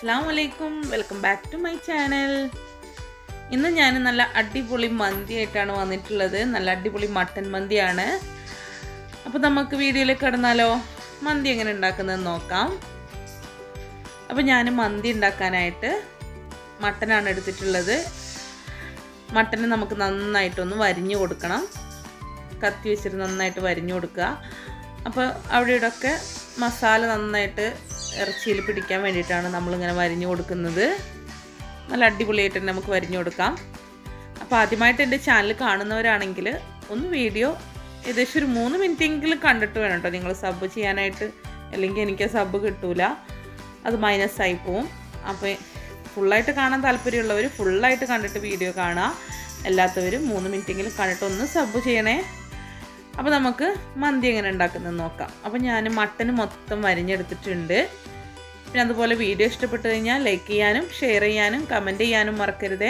അസ്സാം വലൈക്കും welcome back to my channel ഇന്ന് ഞാൻ നല്ല അടിപൊളി മന്തി ആയിട്ടാണ് വന്നിട്ടുള്ളത് നല്ല അടിപൊളി മട്ടൻ മന്തിയാണ് അപ്പോൾ നമുക്ക് വീഡിയോയിലേക്ക് കടന്നാലോ മന്തി എങ്ങനെ ഉണ്ടാക്കുന്നതെന്ന് നോക്കാം അപ്പോൾ ഞാൻ മന്തി ഉണ്ടാക്കാനായിട്ട് മട്ടനാണ് എടുത്തിട്ടുള്ളത് മട്ടന് നമുക്ക് നന്നായിട്ടൊന്ന് വരിഞ്ഞു കൊടുക്കണം കത്തി വെച്ചിട്ട് നന്നായിട്ട് വരിഞ്ഞു കൊടുക്കുക അപ്പോൾ അവിടെ ഇവിടെയൊക്കെ മസാല നന്നായിട്ട് ഇറച്ചിയിൽ പിടിക്കാൻ വേണ്ടിയിട്ടാണ് നമ്മളിങ്ങനെ വരിഞ്ഞു കൊടുക്കുന്നത് നല്ല അടിപൊളിയായിട്ട് തന്നെ നമുക്ക് വരിഞ്ഞു കൊടുക്കാം അപ്പോൾ ആദ്യമായിട്ട് എൻ്റെ ചാനൽ കാണുന്നവരാണെങ്കിൽ ഒന്ന് വീഡിയോ ഏകദേശം ഒരു മൂന്ന് മിനിറ്റെങ്കിലും കണ്ടിട്ട് വേണം കേട്ടോ നിങ്ങൾ സബ് ചെയ്യാനായിട്ട് അല്ലെങ്കിൽ എനിക്ക് സബ് കിട്ടൂല അത് മൈനസ് ആയി പോവും അപ്പോൾ ഫുള്ളായിട്ട് കാണാൻ താല്പര്യമുള്ളവർ ഫുള്ളായിട്ട് കണ്ടിട്ട് വീഡിയോ കാണുക അല്ലാത്തവർ മൂന്ന് മിനിറ്റെങ്കിലും കണ്ടിട്ട് ഒന്ന് സബ് ചെയ്യണേ അപ്പോൾ നമുക്ക് മന്തി എങ്ങനെ ഉണ്ടാക്കുന്നത് നോക്കാം അപ്പോൾ ഞാൻ മട്ടന് മൊത്തം വരിഞ്ഞെടുത്തിട്ടുണ്ട് പിന്നെ അതുപോലെ വീഡിയോ ഇഷ്ടപ്പെട്ട് കഴിഞ്ഞാൽ ലൈക്ക് ചെയ്യാനും ഷെയർ ചെയ്യാനും കമൻറ്റ് ചെയ്യാനും മറക്കരുതേ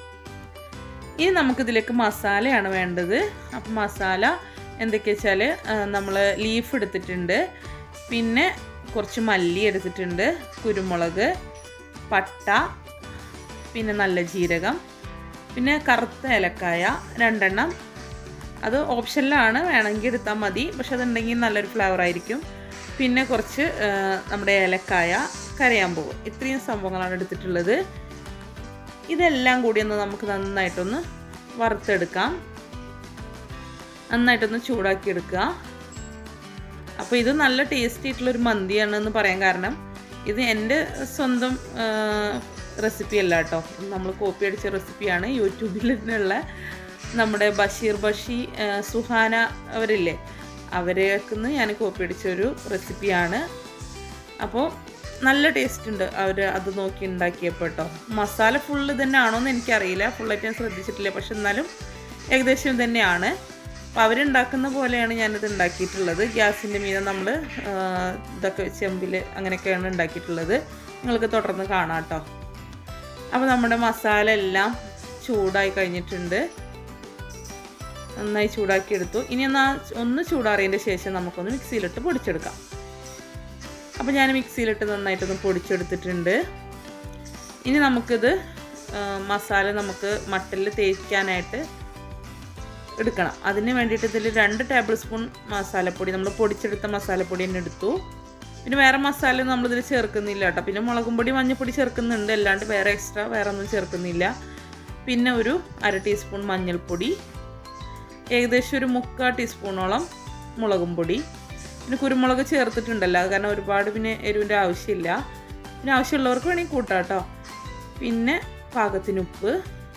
ഇനി നമുക്കിതിലേക്ക് മസാലയാണ് വേണ്ടത് അപ്പോൾ മസാല എന്തൊക്കെയാ വെച്ചാൽ നമ്മൾ ലീഫ് എടുത്തിട്ടുണ്ട് പിന്നെ കുറച്ച് മല്ലി എടുത്തിട്ടുണ്ട് കുരുമുളക് പട്ട പിന്നെ നല്ല ജീരകം പിന്നെ കറുത്ത ഏലക്കായ രണ്ടെണ്ണം അത് ഓപ്ഷനിലാണ് വേണമെങ്കിൽ എടുത്താൽ മതി പക്ഷെ അതുണ്ടെങ്കിൽ നല്ലൊരു ഫ്ലേവർ ആയിരിക്കും പിന്നെ കുറച്ച് നമ്മുടെ ഏലക്കായ കരയാമ്പൂവ് ഇത്രയും സംഭവങ്ങളാണ് എടുത്തിട്ടുള്ളത് ഇതെല്ലാം കൂടി ഒന്ന് നമുക്ക് നന്നായിട്ടൊന്ന് വറുത്തെടുക്കാം നന്നായിട്ടൊന്ന് ചൂടാക്കി എടുക്കുക അപ്പോൾ ഇത് നല്ല ടേസ്റ്റി ആയിട്ടുള്ളൊരു മന്തിയാണെന്ന് പറയാൻ കാരണം ഇത് എൻ്റെ സ്വന്തം റെസിപ്പി അല്ല കേട്ടോ നമ്മൾ കോപ്പി അടിച്ച റെസിപ്പിയാണ് യൂട്യൂബിൽ നിന്നുള്ള നമ്മുടെ ബഷീർ ബഷി സുഹാന അവരില്ലേ അവരേക്കുന്ന് ഞാൻ കോപ്പി അടിച്ചൊരു റെസിപ്പിയാണ് അപ്പോൾ നല്ല ടേസ്റ്റ് ഉണ്ട് അവർ അത് നോക്കി ഉണ്ടാക്കിയപ്പോൾ കേട്ടോ മസാല ഫുള്ള് തന്നെ ആണോ എന്ന് എനിക്കറിയില്ല ഫുള്ളായിട്ട് ഞാൻ ശ്രദ്ധിച്ചിട്ടില്ല പക്ഷെ എന്നാലും ഏകദേശം തന്നെയാണ് അപ്പോൾ അവരുണ്ടാക്കുന്ന പോലെയാണ് ഞാനിത് ഉണ്ടാക്കിയിട്ടുള്ളത് ഗ്യാസിൻ്റെ മീതെ നമ്മൾ ഇതൊക്കെ ചെമ്പിൽ അങ്ങനെയൊക്കെയാണ് ഉണ്ടാക്കിയിട്ടുള്ളത് നിങ്ങൾക്ക് തുടർന്ന് കാണാം കേട്ടോ അപ്പോൾ നമ്മുടെ മസാല എല്ലാം ചൂടായി കഴിഞ്ഞിട്ടുണ്ട് നന്നായി ചൂടാക്കി എടുത്തു ഇനി എന്നാൽ ഒന്ന് ചൂടാറിയതിൻ്റെ ശേഷം നമുക്കൊന്ന് മിക്സിയിലിട്ട് പൊടിച്ചെടുക്കാം അപ്പോൾ ഞാൻ മിക്സിയിലിട്ട് നന്നായിട്ടൊന്ന് പൊടിച്ചെടുത്തിട്ടുണ്ട് ഇനി നമുക്കിത് മസാല നമുക്ക് മട്ടലിൽ തേക്കാനായിട്ട് എടുക്കണം അതിന് വേണ്ടിയിട്ട് ഇതിൽ രണ്ട് ടേബിൾ സ്പൂൺ മസാലപ്പൊടി നമ്മൾ പൊടിച്ചെടുത്ത മസാലപ്പൊടി തന്നെ എടുത്തു പിന്നെ വേറെ മസാല നമ്മളിതിൽ ചേർക്കുന്നില്ല കേട്ടോ പിന്നെ മുളകും പൊടി മഞ്ഞൾപ്പൊടി ചേർക്കുന്നുണ്ട് അല്ലാണ്ട് വേറെ എക്സ്ട്രാ വേറെ ഒന്നും ചേർക്കുന്നില്ല പിന്നെ ഒരു അര ടീസ്പൂൺ മഞ്ഞൾപ്പൊടി ഏകദേശം ഒരു മുക്കാൽ ടീസ്പൂണോളം മുളകും പൊടി പിന്നെ കുരുമുളക് ചേർത്തിട്ടുണ്ടല്ലോ അത് കാരണം ഒരുപാട് പിന്നെ എരിവിൻ്റെ ആവശ്യമില്ല പിന്നെ ആവശ്യമുള്ളവർക്ക് വേണമെങ്കിൽ കൂട്ടാം കേട്ടോ പിന്നെ പാകത്തിന് ഉപ്പ്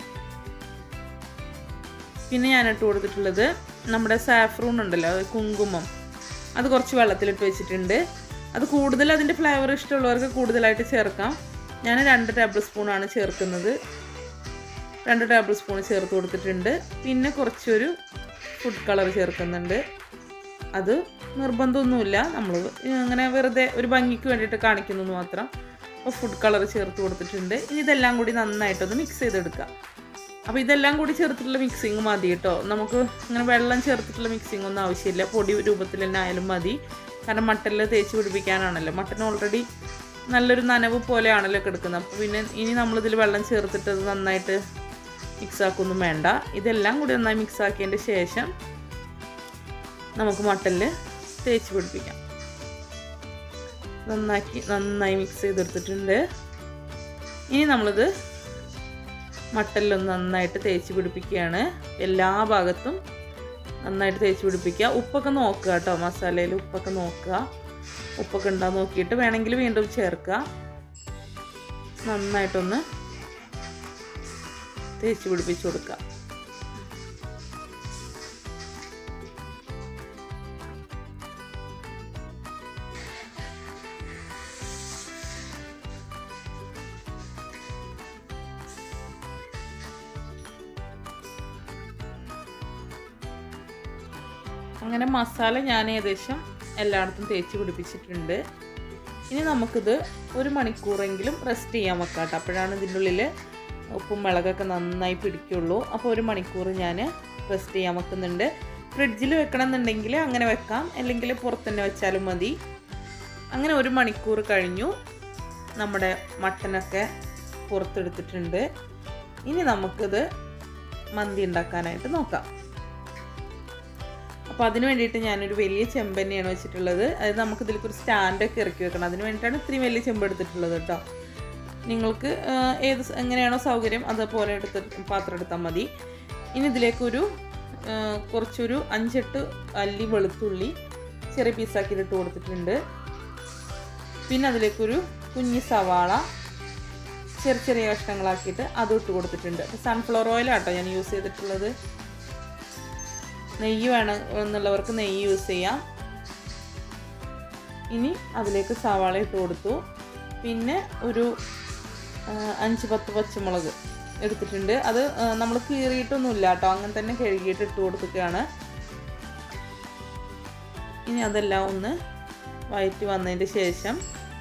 പിന്നെ ഞാൻ ഇട്ട് കൊടുത്തിട്ടുള്ളത് നമ്മുടെ സാഫ്രൂൺ ഉണ്ടല്ലോ കുങ്കുമം അത് കുറച്ച് വെള്ളത്തിലിട്ട് വെച്ചിട്ടുണ്ട് അത് കൂടുതൽ അതിൻ്റെ ഫ്ലേവർ ഇഷ്ടമുള്ളവർക്ക് കൂടുതലായിട്ട് ചേർക്കാം ഞാൻ രണ്ട് ടേബിൾ സ്പൂണാണ് ചേർക്കുന്നത് രണ്ട് ടേബിൾ സ്പൂൺ ചേർത്ത് കൊടുത്തിട്ടുണ്ട് പിന്നെ കുറച്ചൊരു ഫുഡ് കളർ ചേർക്കുന്നുണ്ട് അത് നിർബന്ധമൊന്നുമില്ല നമ്മൾ അങ്ങനെ വെറുതെ ഒരു ഭംഗിക്ക് വേണ്ടിയിട്ട് കാണിക്കുന്നു മാത്രം അപ്പോൾ ഫുഡ് കളർ ചേർത്ത് കൊടുത്തിട്ടുണ്ട് ഇനി ഇതെല്ലാം കൂടി നന്നായിട്ടൊന്ന് മിക്സ് ചെയ്തെടുക്കുക അപ്പോൾ ഇതെല്ലാം കൂടി ചേർത്തിട്ടുള്ള മിക്സിങ് മതി കേട്ടോ നമുക്ക് ഇങ്ങനെ വെള്ളം ചേർത്തിട്ടുള്ള മിക്സിങ് ഒന്നും ആവശ്യമില്ല പൊടി രൂപത്തിൽ തന്നെ ആയാലും മതി കാരണം മട്ടനിൽ തേച്ച് പിടിപ്പിക്കാനാണല്ലോ മട്ടൻ ഓൾറെഡി നല്ലൊരു നനവ് പോലെയാണല്ലോ കിടക്കുന്നത് അപ്പോൾ പിന്നെ ഇനി നമ്മളിതിൽ വെള്ളം ചേർത്തിട്ട് അത് നന്നായിട്ട് മിക്സ് ആക്കൊന്നും വേണ്ട ഇതെല്ലാം കൂടി നന്നായി മിക്സ് ആക്കിയതിൻ്റെ ശേഷം നമുക്ക് മട്ടനിൽ തേച്ച് പിടിപ്പിക്കാം നന്നാക്കി നന്നായി മിക്സ് ചെയ്തെടുത്തിട്ടുണ്ട് ഇനി നമ്മളിത് മട്ടലിലൊന്ന് നന്നായിട്ട് തേച്ച് പിടിപ്പിക്കുകയാണ് എല്ലാ ഭാഗത്തും നന്നായിട്ട് തേച്ച് പിടിപ്പിക്കുക ഉപ്പൊക്കെ നോക്കുക കേട്ടോ മസാലയിൽ ഉപ്പൊക്കെ നോക്കുക ഉപ്പൊക്കെ ഉണ്ടോ നോക്കിയിട്ട് വേണമെങ്കിൽ വീണ്ടും ചേർക്കുക നന്നായിട്ടൊന്ന് തേച്ച് പിടിപ്പിച്ച് കൊടുക്കുക അങ്ങനെ മസാല ഞാൻ ഏകദേശം എല്ലായിടത്തും തേച്ച് പിടിപ്പിച്ചിട്ടുണ്ട് ഇനി നമുക്കിത് ഒരു മണിക്കൂറെങ്കിലും റെസ്റ്റ് ചെയ്യാൻ വെക്കാം കേട്ടോ അപ്പോഴാണ് ഇതിൻ്റെ ഉള്ളിൽ ഉപ്പും മുളകൊക്കെ നന്നായി പിടിക്കുള്ളൂ അപ്പോൾ ഒരു മണിക്കൂർ ഞാൻ റെസ്റ്റ് ചെയ്യാൻ വെക്കുന്നുണ്ട് ഫ്രിഡ്ജിൽ വെക്കണം എന്നുണ്ടെങ്കിൽ അങ്ങനെ വെക്കാം അല്ലെങ്കിൽ പുറത്ത് തന്നെ വെച്ചാലും മതി അങ്ങനെ ഒരു മണിക്കൂർ കഴിഞ്ഞു നമ്മുടെ മട്ടനൊക്കെ പുറത്തെടുത്തിട്ടുണ്ട് ഇനി നമുക്കിത് മന്തി ഉണ്ടാക്കാനായിട്ട് നോക്കാം അപ്പോൾ അതിന് വേണ്ടിയിട്ട് ഞാനൊരു വലിയ ചെമ്പ് തന്നെയാണ് വെച്ചിട്ടുള്ളത് അത് നമുക്ക് ഇതിലേക്ക് ഒരു സ്റ്റാൻഡൊക്കെ ഇറക്കി വെക്കണം അതിന് വേണ്ടിയിട്ടാണ് ഇത്രയും വലിയ ചെമ്പ് എടുത്തിട്ടുള്ളത് കേട്ടോ നിങ്ങൾക്ക് ആ, ഏത് സ- എങ്ങനെയാണോ സൗകര്യം അതുപോലെ എടുത്ത് പാത്രം എടുത്താൽ മതി ഇനി ഇതിലേക്കൊരു ആ, കുറച്ചൊരു അഞ്ചെട്ട് അല്ലി വെളുത്തുള്ളി ചെറിയ പീസാക്കിയിട്ട് ഇട്ട് കൊടുത്തിട്ടുണ്ട് പിന്നെ അതിലേക്കൊരു കുഞ്ഞി സവാള ചെറിയ ചെറിയ കഷ്ണങ്ങളാക്കിയിട്ട് അതും ഇട്ട് കൊടുത്തിട്ടുണ്ട് അപ്പോൾ സൺഫ്ലവർ ഓയിലാട്ടോ ഞാൻ യൂസ് ചെയ്തിട്ടുള്ളത് നെയ്യ് വേണം എന്നുള്ളവർക്ക് നെയ്യ് യൂസ് ചെയ്യാം ഇനി അതിലേക്ക് സവാള ഇട്ട് കൊടുത്തു പിന്നെ ഒരു ആ, അഞ്ച് പത്ത് പച്ചമുളക് എടുത്തിട്ടുണ്ട് അത് നമ്മൾ കീറിയിട്ടൊന്നുമില്ല കേട്ടോ അങ്ങനെ തന്നെ കഴുകിയിട്ട് ഇട്ട് കൊടുക്കുകയാണ് ഇനി അതെല്ലാം ഒന്ന് വയറ്റി വന്നതിന് ശേഷം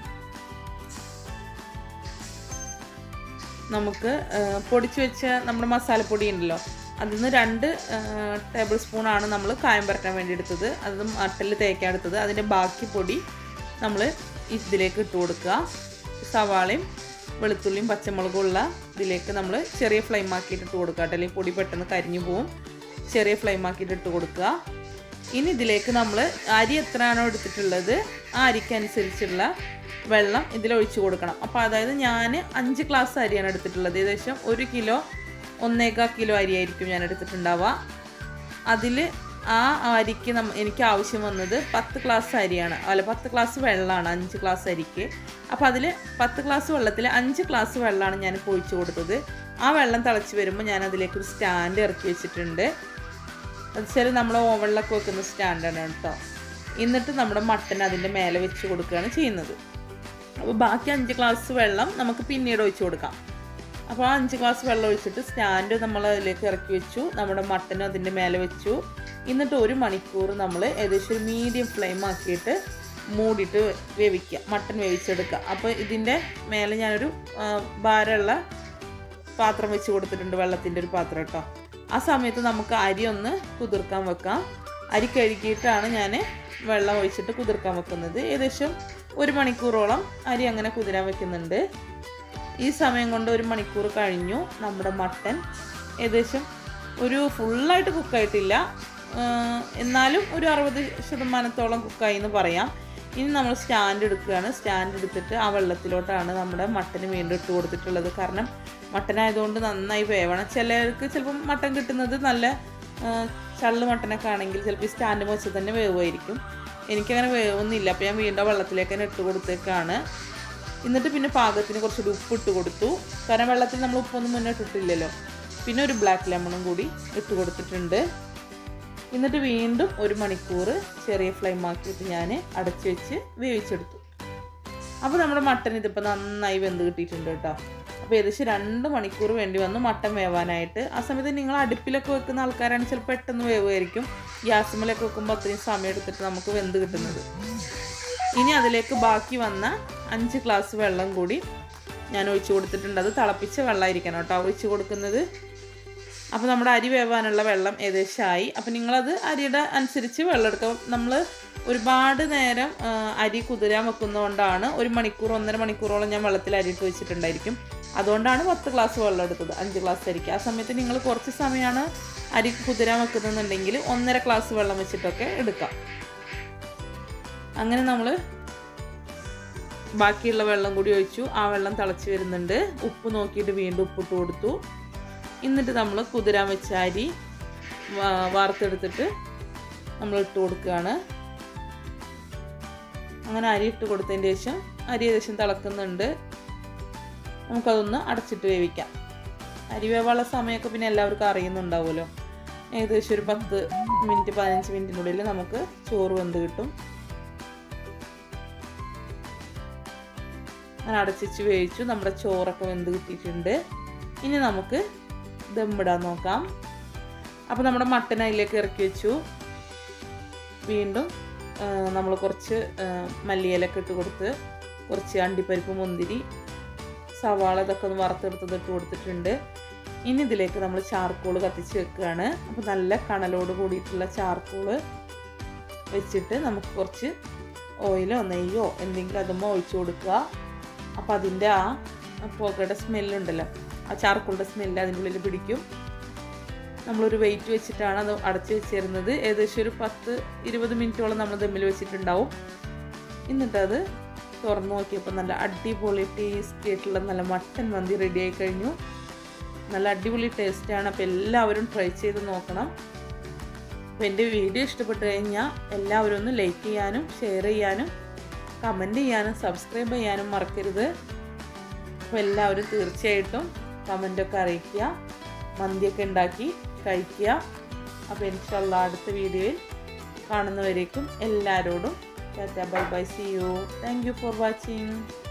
നമുക്ക് ആ, പൊടിച്ച് വെച്ച നമ്മുടെ മസാലപ്പൊടി ഉണ്ടല്ലോ അതിൽ നിന്ന് രണ്ട് ടേബിൾ സ്പൂണാണ് നമ്മൾ കായം പരട്ടാൻ വേണ്ടി എടുത്തത് അത് മട്ടൽ തേക്കാൻ എടുത്തത് അതിൻ്റെ ബാക്കി പൊടി നമ്മൾ ഇതിലേക്ക് ഇട്ട് കൊടുക്കുക സവാളയും വെളുത്തുള്ളിയും പച്ചമുളകും ഉള്ള ഇതിലേക്ക് നമ്മൾ ചെറിയ ഫ്ലെയിം ആക്കിയിട്ട് ഇട്ട് കൊടുക്കുക കേട്ടോ അല്ലെങ്കിൽ പൊടി പെട്ടെന്ന് കരിഞ്ഞു പോവും ചെറിയ ഫ്ലെയിം ആക്കിയിട്ട് ഇട്ട് കൊടുക്കുക ഇനി ഇതിലേക്ക് നമ്മൾ അരി എത്രയാണോ എടുത്തിട്ടുള്ളത് ആ അരിക്കനുസരിച്ചുള്ള വെള്ളം ഇതിൽ ഒഴിച്ചു കൊടുക്കണം അപ്പോൾ അതായത് ഞാൻ അഞ്ച് ഗ്ലാസ് അരിയാണ് എടുത്തിട്ടുള്ളത് ഏകദേശം ഒരു കിലോ ഒന്നേകാൽ കിലോ അരിയായിരിക്കും ഞാൻ എടുത്തിട്ടുണ്ടാവുക അതിൽ ആ അരിക്ക് നമ്മ എനിക്ക് ആവശ്യം വന്നത് പത്ത് ഗ്ലാസ് അരിയാണ് അല്ല പത്ത് ഗ്ലാസ് വെള്ളമാണ് അഞ്ച് ഗ്ലാസ് അരിക്ക് അപ്പോൾ അതിൽ പത്ത് ഗ്ലാസ് വെള്ളത്തിൽ അഞ്ച് ഗ്ലാസ് വെള്ളമാണ് ഞാൻ ഒഴിച്ചു കൊടുത്തത് ആ വെള്ളം തിളച്ച് വരുമ്പോൾ ഞാൻ അതിലേക്ക് ഒരു സ്റ്റാൻഡ് ഇറക്കി വെച്ചിട്ടുണ്ട് അത് വെച്ചാൽ നമ്മൾ ഓവനിലൊക്കെ വെക്കുന്ന സ്റ്റാൻഡാണ് കേട്ടോ എന്നിട്ട് നമ്മുടെ മട്ടൻ അതിൻ്റെ മേലെ വെച്ച് കൊടുക്കുകയാണ് ചെയ്യുന്നത് അപ്പോൾ ബാക്കി അഞ്ച് ഗ്ലാസ് വെള്ളം നമുക്ക് പിന്നീട് ഒഴിച്ചു കൊടുക്കാം അപ്പോൾ ആ അഞ്ച് ഗ്ലാസ് വെള്ളം ഒഴിച്ചിട്ട് സ്റ്റാൻഡ് നമ്മൾ അതിലേക്ക് ഇറക്കി വെച്ചു നമ്മുടെ മട്ടനും അതിൻ്റെ മേലെ വെച്ചു എന്നിട്ട് ഒരു മണിക്കൂർ നമ്മൾ ഏകദേശം ഒരു മീഡിയം ഫ്ലെയിം ആക്കിയിട്ട് മൂടിയിട്ട് വേവിക്കുക മട്ടൻ വേവിച്ചെടുക്കുക അപ്പോൾ ഇതിൻ്റെ മേലെ ഞാനൊരു ആ, ഭാരമുള്ള പാത്രം വെച്ച് കൊടുത്തിട്ടുണ്ട് വെള്ളത്തിൻ്റെ ഒരു പാത്രം കേട്ടോ ആ സമയത്ത് നമുക്ക് അരി ഒന്ന് കുതിർക്കാൻ വെക്കാം അരി കഴുകിയിട്ടാണ് ഞാൻ വെള്ളം ഒഴിച്ചിട്ട് കുതിർക്കാൻ വെക്കുന്നത് ഏകദേശം ഒരു മണിക്കൂറോളം അരി അങ്ങനെ കുതിരാൻ വെക്കുന്നുണ്ട് ഈ സമയം കൊണ്ട് ഒരു മണിക്കൂർ കഴിഞ്ഞു നമ്മുടെ മട്ടൻ ഏകദേശം ഒരു ഫുള്ളായിട്ട് കുക്കായിട്ടില്ല എന്നാലും ഒരു അറുപത് ശതമാനത്തോളം കുക്കായി എന്ന് പറയാം ഇനി നമ്മൾ സ്റ്റാൻഡ് എടുക്കുകയാണ് സ്റ്റാൻഡ് എടുത്തിട്ട് ആ വെള്ളത്തിലോട്ടാണ് നമ്മുടെ മട്ടന് വീണ്ടും ഇട്ട് കൊടുത്തിട്ടുള്ളത് കാരണം മട്ടൻ ആയതുകൊണ്ട് നന്നായി വേവണം ചിലർക്ക് ചിലപ്പം മട്ടൻ കിട്ടുന്നത് നല്ല ആ, ചള്ള് മട്ടനൊക്കെ ആണെങ്കിൽ ചിലപ്പോൾ ഈ സ്റ്റാൻഡ് വെച്ച് തന്നെ വേവുമായിരിക്കും എനിക്കങ്ങനെ വേവൊന്നുമില്ല അപ്പോൾ ഞാൻ വീണ്ടും ആ വെള്ളത്തിലേക്ക് തന്നെ ഇട്ട് കൊടുത്തേക്കാണ് എന്നിട്ട് പിന്നെ പാകത്തിന് കുറച്ചുകൂടി ഉപ്പ് ഇട്ട് കൊടുത്തു കാരണം വെള്ളത്തിൽ നമ്മൾ ഉപ്പൊന്നും മുന്നേ ഇട്ടിട്ടില്ലല്ലോ പിന്നെ ഒരു ബ്ലാക്ക് ലെമണും കൂടി ഇട്ട് കൊടുത്തിട്ടുണ്ട് എന്നിട്ട് വീണ്ടും ഒരു മണിക്കൂർ ചെറിയ ഫ്ലെയിം ആക്കിയിട്ട് ഞാൻ അടച്ചു വെച്ച് വേവിച്ചെടുത്തു അപ്പോൾ നമ്മുടെ മട്ടൻ ഇതിപ്പോൾ നന്നായി വെന്ത് കിട്ടിയിട്ടുണ്ട് കേട്ടോ അപ്പോൾ ഏകദേശം രണ്ട് മണിക്കൂർ വേണ്ടി വന്നു മട്ടൻ വേവാനായിട്ട് ആ സമയത്ത് നിങ്ങൾ അടുപ്പിലൊക്കെ വെക്കുന്ന ആൾക്കാരാണ് ചിലപ്പോൾ പെട്ടെന്ന് വേവുമായിരിക്കും ഗ്യാസുമലൊക്കെ വെക്കുമ്പോൾ അത്രയും സമയം എടുത്തിട്ട് നമുക്ക് വെന്ത് കിട്ടുന്നത് ഇനി അതിലേക്ക് ബാക്കി വന്ന അഞ്ച് ഗ്ലാസ് വെള്ളം കൂടി ഞാൻ ഒഴിച്ചു കൊടുത്തിട്ടുണ്ട് അത് തിളപ്പിച്ച വെള്ളമായിരിക്കണം കേട്ടോ ഒഴിച്ചു കൊടുക്കുന്നത് അപ്പോൾ നമ്മുടെ അരി വേവാനുള്ള വെള്ളം ഏകദേശമായി അപ്പോൾ നിങ്ങളത് അരിയുടെ അനുസരിച്ച് വെള്ളം എടുക്കുക നമ്മൾ ഒരുപാട് നേരം ആ, അരി കുതിരാൻ വെക്കുന്നതുകൊണ്ടാണ് ഒരു മണിക്കൂർ ഒന്നര മണിക്കൂറോളം ഞാൻ വെള്ളത്തിൽ അരി ഇട്ട് വെച്ചിട്ടുണ്ടായിരിക്കും അതുകൊണ്ടാണ് പത്ത് ഗ്ലാസ് വെള്ളം എടുത്തത് അഞ്ച് ഗ്ലാസ് അരിക്ക് ആ സമയത്ത് നിങ്ങൾ കുറച്ച് സമയമാണ് അരി കുതിരാൻ വെക്കുന്നുണ്ടെങ്കിൽ ഒന്നര ഗ്ലാസ് വെള്ളം വെച്ചിട്ടൊക്കെ എടുക്കാം അങ്ങനെ നമ്മൾ ബാക്കിയുള്ള വെള്ളം കൂടി ഒഴിച്ചു ആ വെള്ളം തിളച്ച് വരുന്നുണ്ട് ഉപ്പ് നോക്കിയിട്ട് വീണ്ടും ഉപ്പിട്ട് കൊടുത്തു എന്നിട്ട് നമ്മൾ കുതിരാൻ വെച്ച അരി വാ- വാർത്തെടുത്തിട്ട് നമ്മൾ ഇട്ട് കൊടുക്കുകയാണ് അങ്ങനെ അരി ഇട്ട് കൊടുത്തതിന് ശേഷം അരി ഏകദേശം തിളക്കുന്നുണ്ട് നമുക്കതൊന്ന് അടച്ചിട്ട് വേവിക്കാം അരി വേവാനുള്ള സമയമൊക്കെ പിന്നെ എല്ലാവർക്കും അറിയുന്നുണ്ടാവുമല്ലോ ഏകദേശം ഒരു പത്ത് മിനിറ്റ് പതിനഞ്ച് മിനിറ്റിനുള്ളിൽ നമുക്ക് ചോറ് വെന്ത് കിട്ടും അങ്ങനെ അടച്ചിച്ച് വേവിച്ചു നമ്മുടെ ചോറൊക്കെ വെന്ത് കിട്ടിയിട്ടുണ്ട് ഇനി നമുക്ക് ദമ്മിടാൻ നോക്കാം അപ്പോൾ നമ്മുടെ മട്ടൻ അതിലേക്ക് ഇറക്കി വെച്ചു വീണ്ടും നമ്മൾ കുറച്ച് ആ, മല്ലിയിലൊക്കെ ഇട്ട് കൊടുത്ത് കുറച്ച് അണ്ടിപ്പരിപ്പ് മുന്തിരി സവാള ഇതൊക്കെ ഒന്ന് വറുത്തെടുത്തത് ഇട്ട് കൊടുത്തിട്ടുണ്ട് ഇനി ഇതിലേക്ക് നമ്മൾ ചാർക്കോൾ കത്തിച്ച് വെക്കുകയാണ് അപ്പോൾ നല്ല കണലോട് കൂടിയിട്ടുള്ള ചാർക്കോള് വെച്ചിട്ട് നമുക്ക് കുറച്ച് ഓയിലോ നെയ്യോ എന്തെങ്കിലും അതുമ്പോൾ ഒഴിച്ചു കൊടുക്കുക അപ്പോൾ അതിൻ്റെ ആ പുകയുടെ സ്മെല്ലുണ്ടല്ലോ ആ ചാർക്കോളിൻ്റെ സ്മെല്ല് അതിൻ്റെ ഉള്ളിൽ പിടിക്കും നമ്മളൊരു വെയിറ്റ് വെച്ചിട്ടാണ് അത് അടച്ച് വെച്ചിരുന്നത് ഏകദേശം ഒരു പത്ത് ഇരുപത് മിനിറ്റോളം നമ്മൾ ദമ്മിൽ വെച്ചിട്ടുണ്ടാവും എന്നിട്ടത് തുറന്നു നോക്കിയപ്പോൾ നല്ല അടിപൊളി ടേസ്റ്റി ആയിട്ടുള്ള നല്ല മട്ടൻ മന്തി റെഡി ആയി കഴിഞ്ഞു നല്ല അടിപൊളി ടേസ്റ്റാണ് അപ്പോൾ എല്ലാവരും ട്രൈ ചെയ്ത് നോക്കണം അപ്പോൾ എൻ്റെ വീഡിയോ ഇഷ്ടപ്പെട്ട് കഴിഞ്ഞാൽ എല്ലാവരും ഒന്ന് ലൈക്ക് ചെയ്യാനും ഷെയർ ചെയ്യാനും കമൻറ്റ് ചെയ്യാനും സബ്സ്ക്രൈബ് ചെയ്യാനും മറക്കരുത് അപ്പോൾ എല്ലാവരും തീർച്ചയായിട്ടും കമൻറ്റൊക്കെ അറിയിക്കുക മന്തിയൊക്കെ ഉണ്ടാക്കി കഴിക്കുക അപ്പോൾ ഇൻഷല്ല അടുത്ത വീഡിയോയിൽ കാണുന്നവരേക്കും എല്ലാവരോടും tata bye bye see you thank you for watching